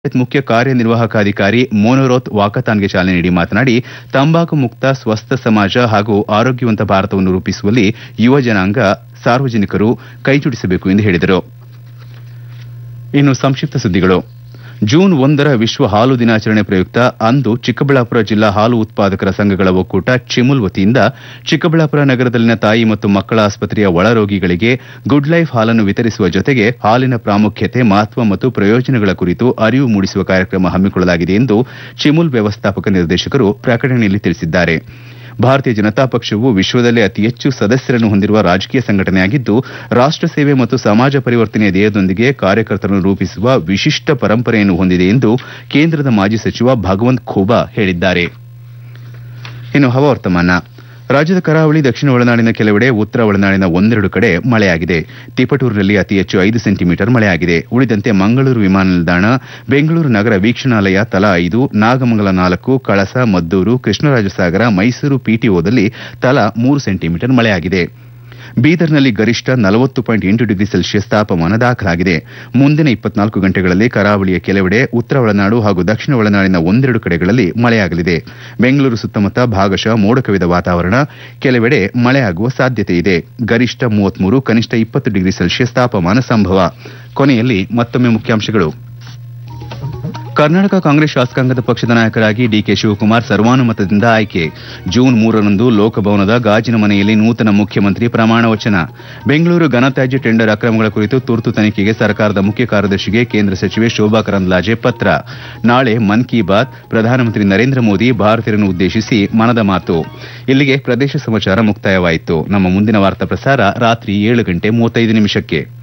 ಮುಖ್ಯ ಕಾರ್ಯನಿರ್ವಾಹಕಾಧಿಕಾರಿ ಮೋನೋರೋತ್ ವಾಕಥಾನ್ಗೆ ಚಾಲನೆ ನೀಡಿ ಮಾತನಾಡಿ ತಂಬಾಕು ಮುಕ್ತ ಸ್ವಸ್ಥ ಸಮಾಜ ಹಾಗೂ ಆರೋಗ್ಯವಂತ ಭಾರತವನ್ನು ರೂಪಿಸುವಲ್ಲಿ ಯುವ ಜನಾಂಗ ಸಾರ್ವಜನಿಕರು ಕೈಜೋಡಿಸಬೇಕು ಎಂದು ಹೇಳಿದರು ಇನ್ನು ಸಂಕ್ಷಿಪ್ತ ಸುದ್ದಿಗಳು ಜೂನ್ ಒಂದರ ವಿಶ್ವ ಹಾಲು ದಿನಾಚರಣೆ ಪ್ರಯುಕ್ತ ಅಂದು ಚಿಕ್ಕಬಳ್ಳಾಪುರ ಜಿಲ್ಲಾ ಹಾಲು ಉತ್ಪಾದಕರ ಸಂಘಗಳ ಒಕ್ಕೂಟ ಚಿಮುಲ್ ವತಿಯಿಂದ ಚಿಕ್ಕಬಳ್ಳಾಪುರ ನಗರದಲ್ಲಿನ ತಾಯಿ ಮತ್ತು ಮಕ್ಕಳ ಆಸ್ಪತ್ರೆಯ ಒಳರೋಗಿಗಳಿಗೆ ಗುಡ್ ಲೈಫ್ ಹಾಲನ್ನು ವಿತರಿಸುವ ಜೊತೆಗೆ ಹಾಲಿನ ಪ್ರಾಮುಖ್ಯತೆ ಮಹತ್ವ ಮತ್ತು ಪ್ರಯೋಜನಗಳ ಕುರಿತು ಅರಿವು ಮೂಡಿಸುವ ಕಾರ್ಯಕ್ರಮ ಹಮ್ಮಿಕೊಳ್ಳಲಾಗಿದೆ ಎಂದು ಚಿಮುಲ್ ವ್ಯವಸ್ಥಾಪಕ ನಿರ್ದೇಶಕರು ಪ್ರಕಟಣೆಯಲ್ಲಿ ತಿಳಿಸಿದ್ದಾರೆ ಭಾರತೀಯ ಜನತಾ ಪಕ್ಷವು ವಿಶ್ವದಲ್ಲೇ ಅತಿ ಹೆಚ್ಚು ಸದಸ್ಯರನ್ನು ಹೊಂದಿರುವ ರಾಜಕೀಯ ಸಂಘಟನೆಯಾಗಿದ್ದು ರಾಷ್ಟ ಸೇವೆ ಮತ್ತು ಸಮಾಜ ಪರಿವರ್ತನೆಯ ಧ್ಯೇಯದೊಂದಿಗೆ ಕಾರ್ಯಕರ್ತರನ್ನು ರೂಪಿಸುವ ವಿಶಿಷ್ಟ ಪರಂಪರೆಯನ್ನು ಹೊಂದಿದೆ ಎಂದು ಕೇಂದ್ರದ ಮಾಜಿ ಸಚಿವ ಭಗವಂತ್ ಖೂಬಾ ಹೇಳಿದ್ದಾರೆ ಇನ್ನು ಹವಾವರ್ತಮಾನ ರಾಜ್ಯದ ಕರಾವಳಿ ದಕ್ಷಿಣ ಒಳನಾಡಿನ ಕೆಲವೆಡೆ ಉತ್ತರ ಒಳನಾಡಿನ ಒಂದೆರಡು ಕಡೆ ಮಳೆಯಾಗಿದೆ ತಿಪಟೂರಿನಲ್ಲಿ ಅತಿ ಹೆಚ್ಚು ಐದು ಸೆಂಟಿಮೀಟರ್ ಮಳೆಯಾಗಿದೆ ಉಳಿದಂತೆ ಮಂಗಳೂರು ವಿಮಾನ ನಿಲ್ದಾಣ ಬೆಂಗಳೂರು ನಗರ ವೀಕ್ಷಣಾಲಯ ತಲಾ ಐದು ನಾಗಮಂಗಲ ನಾಲ್ಕು ಕಳಸ ಮದ್ದೂರು ಕೃಷ್ಣರಾಜಸಾಗರ ಮೈಸೂರು ಪಿಟಿಒದಲ್ಲಿ ತಲಾ ಮೂರು ಸೆಂಟಿಮೀಟರ್ ಮಳೆಯಾಗಿದೆ ಬೀದರ್ನಲ್ಲಿ ಗರಿಷ್ಠ ನಲವತ್ತು ಪಾಯಿಂಟ್ ಎಂಟು ಡಿಗ್ರಿ ಸೆಲ್ಸಿಯಸ್ ತಾಪಮಾನ ದಾಖಲಾಗಿದೆ ಮುಂದಿನ ಇಪ್ಪತ್ನಾಲ್ಕು ಗಂಟೆಗಳಲ್ಲಿ ಕರಾವಳಿಯ ಕೆಲವೆಡೆ ಉತ್ತರ ಒಳನಾಡು ಹಾಗೂ ದಕ್ಷಿಣ ಒಳನಾಡಿನ ಒಂದೆರಡು ಕಡೆಗಳಲ್ಲಿ ಮಳೆಯಾಗಲಿದೆ ಬೆಂಗಳೂರು ಸುತ್ತಮುತ್ತ ಭಾಗಶಃ ಮೋಡ ಕವಿದ ವಾತಾವರಣ ಕೆಲವೆಡೆ ಮಳೆಯಾಗುವ ಸಾಧ್ಯತೆ ಇದೆ ಗರಿಷ್ಠ ಮೂವತ್ಮೂರು ಕನಿಷ್ಠ ಇಪ್ಪತ್ತು ಡಿಗ್ರಿ ಸೆಲ್ಸಿಯಸ್ ತಾಪಮಾನ ಸಂಭವ ಕೊನೆಯಲ್ಲಿ ಮತ್ತೊಮ್ಮೆ ಮುಖ್ಯಾಂಶಗಳು ಕರ್ನಾಟಕ ಕಾಂಗ್ರೆಸ್ ಶಾಸಕಾಂಗದ ಪಕ್ಷದ ನಾಯಕರಾಗಿ ಡಿಕೆ ಶಿವಕುಮಾರ್ ಸರ್ವಾನುಮತದಿಂದ ಆಯ್ಕೆ ಜೂನ್ ಮೂರರಂದು ಲೋಕಭವನದ ಗಾಜಿನ ಮನೆಯಲ್ಲಿ ನೂತನ ಮುಖ್ಯಮಂತ್ರಿ ಪ್ರಮಾಣ ವಚನ ಬೆಂಗಳೂರು ಘನತ್ಯಾಜ್ಯ ಟೆಂಡರ್ ಅಕ್ರಮಗಳ ಕುರಿತು ತುರ್ತು ತನಿಖೆಗೆ ಸರ್ಕಾರದ ಮುಖ್ಯ ಕಾರ್ಯದರ್ಶಿಗೆ ಕೇಂದ್ರ ಸಚಿವೆ ಶೋಭಾ ಕರಂದ್ಲಾಜೆ ಪತ್ರ ನಾಳೆ ಮನ್ ಕಿ ಬಾತ್ ಪ್ರಧಾನಮಂತ್ರಿ ನರೇಂದ್ರ ಮೋದಿ ಭಾರತೀಯರನ್ನು ಉದ್ದೇಶಿಸಿ ಮನದ ಮಾತು ಇಲ್ಲಿಗೆ ಪ್ರದೇಶ ಸಮಾಚಾರ ಮುಕ್ತಾಯವಾಯಿತು ನಮ್ಮ ಮುಂದಿನ ವಾರ್ತಾ ಪ್ರಸಾರ ರಾತ್ರಿ ಏಳು ಗಂಟೆ ಮೂವತ್ತೈದು ನಿಮಿಷಕ್ಕೆ